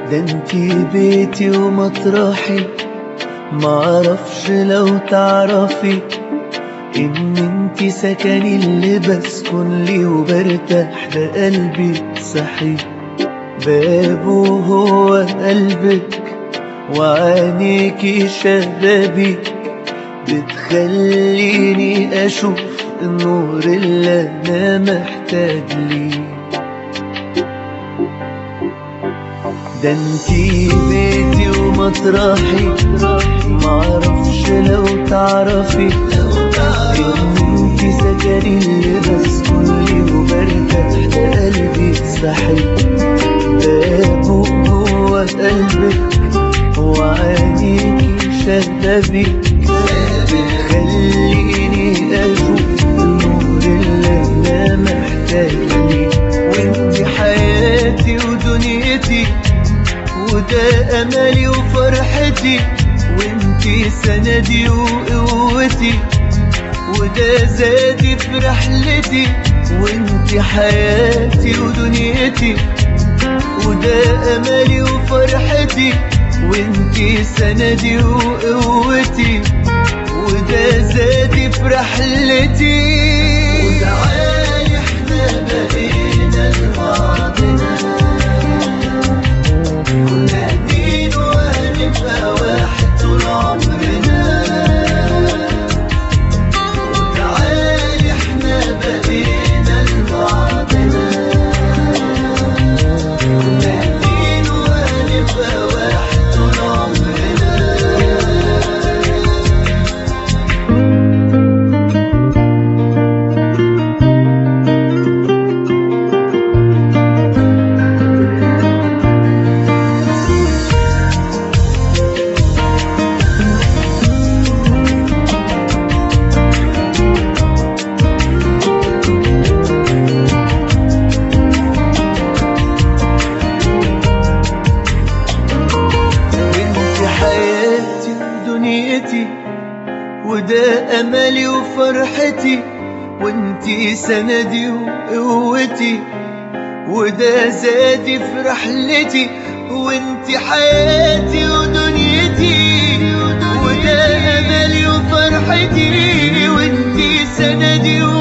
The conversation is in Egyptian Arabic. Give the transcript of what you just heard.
ده انتي بيتي ومطرحي معرفش لو تعرفي ان انتي سكني اللي بسكن لي وبرتاح ده قلبي صحي بابه هو قلبك وعينيكي شبابي بتخليني اشوف النور اللي انا محتاج ليه ده انتي بيتي ومطرحي معرفش لو تعرفي ان انتي سكني اللي بسكن لي وبرتاح ده قلبي صحي بابه جوه قلبك وعينيكي شبابي بتخليني اشوف النور اللي انا محتاج ليه وانتي حياتي ودنيتي وده املي وفرحتي وانتي سندي وقوتي وده زادي في رحلتي وانتي حياتي ودنيتي وده املي وفرحتي وانتي سندي وقوتي وده زادي في رحلتي وتعالي احنا بقينا لبعضنا كنا اتنين وهنبقى واحد طول عمرنا وتعالي احنا بقينا لبعضنا كنا اتنين وهنبقى واحد طول عمرنا وانت حياتي ودنيتي وده املي وفرحتي وانتي سندي وقوتي وده زادي في رحلتي وانتي حياتي ودنيتي وده املي وفرحتي وانتي سندي